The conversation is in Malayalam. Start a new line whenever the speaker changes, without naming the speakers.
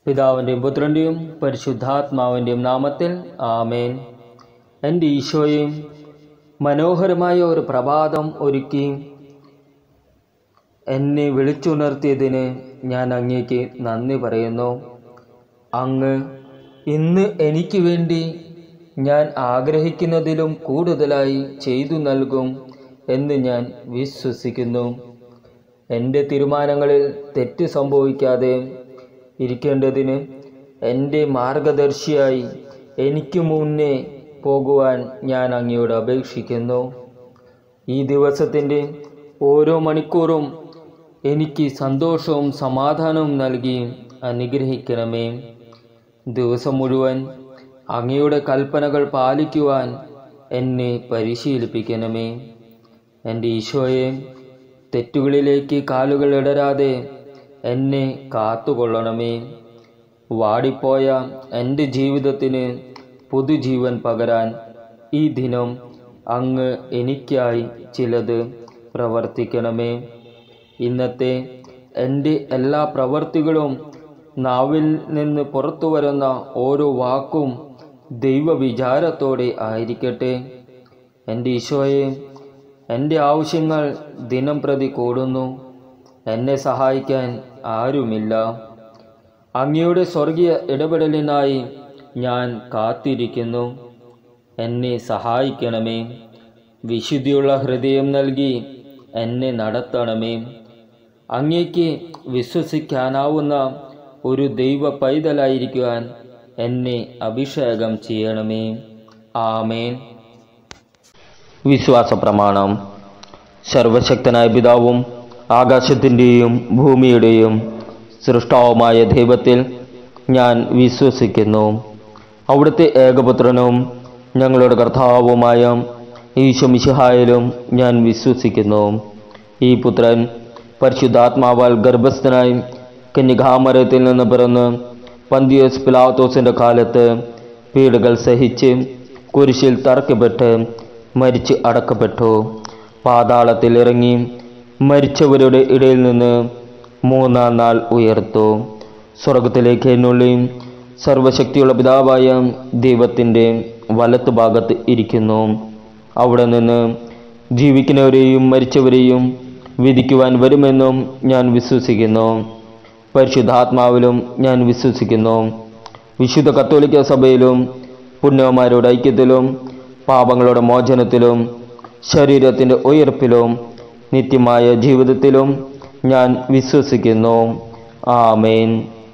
പിതാവിൻ്റെയും പുത്രൻ്റെയും പരിശുദ്ധാത്മാവിൻ്റെയും നാമത്തിൽ ആമേൻ എൻ്റെ ഈശോയും മനോഹരമായ ഒരു പ്രഭാതം ഒരുക്കി എന്നെ വിളിച്ചുണർത്തിയതിന് ഞാൻ അങ്ങേക്ക് നന്ദി പറയുന്നു അങ്ങ് ഇന്ന് എനിക്ക് വേണ്ടി ഞാൻ ആഗ്രഹിക്കുന്നതിലും കൂടുതലായി ചെയ്തു നൽകും എന്ന് ഞാൻ വിശ്വസിക്കുന്നു എൻ്റെ തീരുമാനങ്ങളിൽ തെറ്റ് സംഭവിക്കാതെ ഇരിക്കേണ്ടതിന് എൻ്റെ മാർഗദർശിയായി എനിക്ക് മുന്നേ പോകുവാൻ ഞാൻ അങ്ങയോട് അപേക്ഷിക്കുന്നു ഈ ദിവസത്തിൻ്റെ ഓരോ മണിക്കൂറും എനിക്ക് സന്തോഷവും സമാധാനവും നൽകി അനുഗ്രഹിക്കണമേ ദിവസം മുഴുവൻ അങ്ങയുടെ കൽപ്പനകൾ പാലിക്കുവാൻ എന്നെ പരിശീലിപ്പിക്കണമേ എൻ്റെ ഈശോയെ തെറ്റുകളിലേക്ക് കാലുകൾ ഇടരാതെ എന്നെ കാത്തുകൊള്ളണമേ വാടിപ്പോയ എൻ്റെ ജീവിതത്തിന് പുതുജീവൻ പകരാൻ ഈ ദിനം അങ്ങ് എനിക്കായി ചിലത് പ്രവർത്തിക്കണമേ ഇന്നത്തെ എൻ്റെ എല്ലാ പ്രവർത്തികളും നാവിൽ നിന്ന് പുറത്തു വരുന്ന ഓരോ വാക്കും ദൈവവിചാരത്തോടെ ആയിരിക്കട്ടെ എൻ്റെ ഈശോയെ എൻ്റെ ആവശ്യങ്ങൾ ദിനം പ്രതി കൂടുന്നു എന്നെ സഹായിക്കാൻ ആരുമില്ല അങ്ങയുടെ സ്വർഗീയ ഇടപെടലിനായി ഞാൻ കാത്തിരിക്കുന്നു എന്നെ സഹായിക്കണമേ വിശുദ്ധിയുള്ള ഹൃദയം നൽകി എന്നെ നടത്തണമേ അങ്ങേക്ക് വിശ്വസിക്കാനാവുന്ന ഒരു ദൈവ പൈതലായിരിക്കുവാൻ എന്നെ അഭിഷേകം ചെയ്യണമേ ആമേൻ വിശ്വാസ പ്രമാണം സർവശക്തനായ പിതാവും ആകാശത്തിൻ്റെയും ഭൂമിയുടെയും സൃഷ്ടാവുമായ ദൈവത്തിൽ ഞാൻ വിശ്വസിക്കുന്നു അവിടുത്തെ ഏകപുത്രനും ഞങ്ങളുടെ കർത്താവുമായ ഈശോമിശിഹായാലും ഞാൻ വിശ്വസിക്കുന്നു ഈ പുത്രൻ പരിശുദ്ധാത്മാവാൽ ഗർഭസ്ഥനായി കന്യകാമരത്തിൽ നിന്ന് പിറന്ന് പന്തിയസ് പിലാത്തോസിൻ്റെ കാലത്ത് പീഡകൾ സഹിച്ച് കുരിശിൽ തറക്കപ്പെട്ട് മരിച്ച് അടക്കപ്പെട്ടു പാതാളത്തിൽ ഇറങ്ങി മരിച്ചവരുടെ ഇടയിൽ നിന്ന് മൂന്നാം നാൾ ഉയർത്തു സ്വർഗത്തിലേക്ക് എന്നുള്ളി സർവശക്തിയുള്ള പിതാവായ ദൈവത്തിൻ്റെ വലത്ത് ഭാഗത്ത് ഇരിക്കുന്നു അവിടെ നിന്ന് ജീവിക്കുന്നവരെയും മരിച്ചവരെയും വിധിക്കുവാൻ വരുമെന്നും ഞാൻ വിശ്വസിക്കുന്നു പരിശുദ്ധാത്മാവിലും ഞാൻ വിശ്വസിക്കുന്നു വിശുദ്ധ കത്തോലിക്ക സഭയിലും പുണ്യവന്മാരുടെ ഐക്യത്തിലും പാപങ്ങളുടെ മോചനത്തിലും ശരീരത്തിൻ്റെ ഉയർപ്പിലും നിത്യമായ ജീവിതത്തിലും ഞാൻ വിശ്വസിക്കുന്നു ആമേൻ